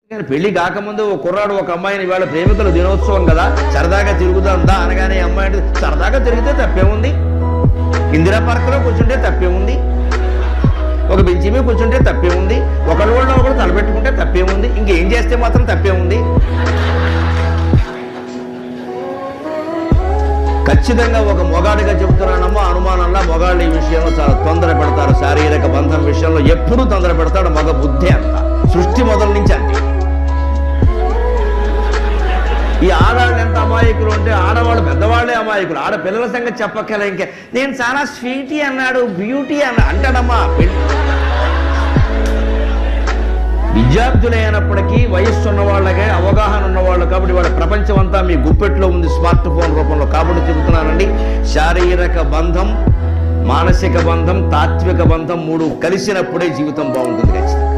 కానీ పెళ్లి కాకముందు ఒక కుర్రాడు ఒక అమ్మాయిని ఇవాళ ప్రేమికుల దినోత్సవం కదా సరదాగా తిరుగుదాం దా అనగానే ఈ అమ్మాయి అంటే, సరదాగా తిరిగితే తప్పేముంది ఇందిరా పార్క్లో కూర్చుంటే తప్పేముంది ఒక బెంచి మీద కూర్చుంటే తప్పేముంది ఒకళ్ళ వాళ్ళు ఒకళ్ళు తలపెట్టుకుంటే తప్పేముంది ఇంకేం చేస్తే మాత్రం తప్పేముంది ఖచ్చితంగా ఒక మొగాడిగా చెబుతున్నానమ్మా అనుమానంలా మొగాళ్ళు ఈ విషయంలో చాలా తొందర పెడతారు శారీరక బంధం విషయంలో ఎప్పుడూ తొందర పెడతాడు మగ బుద్ధి అంత సృష్టి మొదల నుంచి అంతే ఈ ఆడవాళ్ళు ఎంత అమాయకులు అంటే ఆడవాళ్ళు పెద్దవాళ్ళే అమాయకులు ఆడపిల్లల సంగతి చెప్పక్కల ఇంకే నేను చాలా స్వీటీ అన్నాడు బ్యూటీ అన్న అంటాడమ్మా పెళ్లి విద్యార్థులైనప్పటికీ వయస్సు ఉన్న వాళ్ళకే అవగాహన ఉన్న వాళ్ళు కాబట్టి వాళ్ళ ప్రపంచం అంతా మీ గుప్పెట్లో ఉంది స్మార్ట్ ఫోన్ రూపంలో కాబట్టి చెబుతున్నానండి శారీరక బంధం మానసిక బంధం తాత్విక బంధం మూడు కలిసినప్పుడే జీవితం బాగుంటుంది ఖచ్చితంగా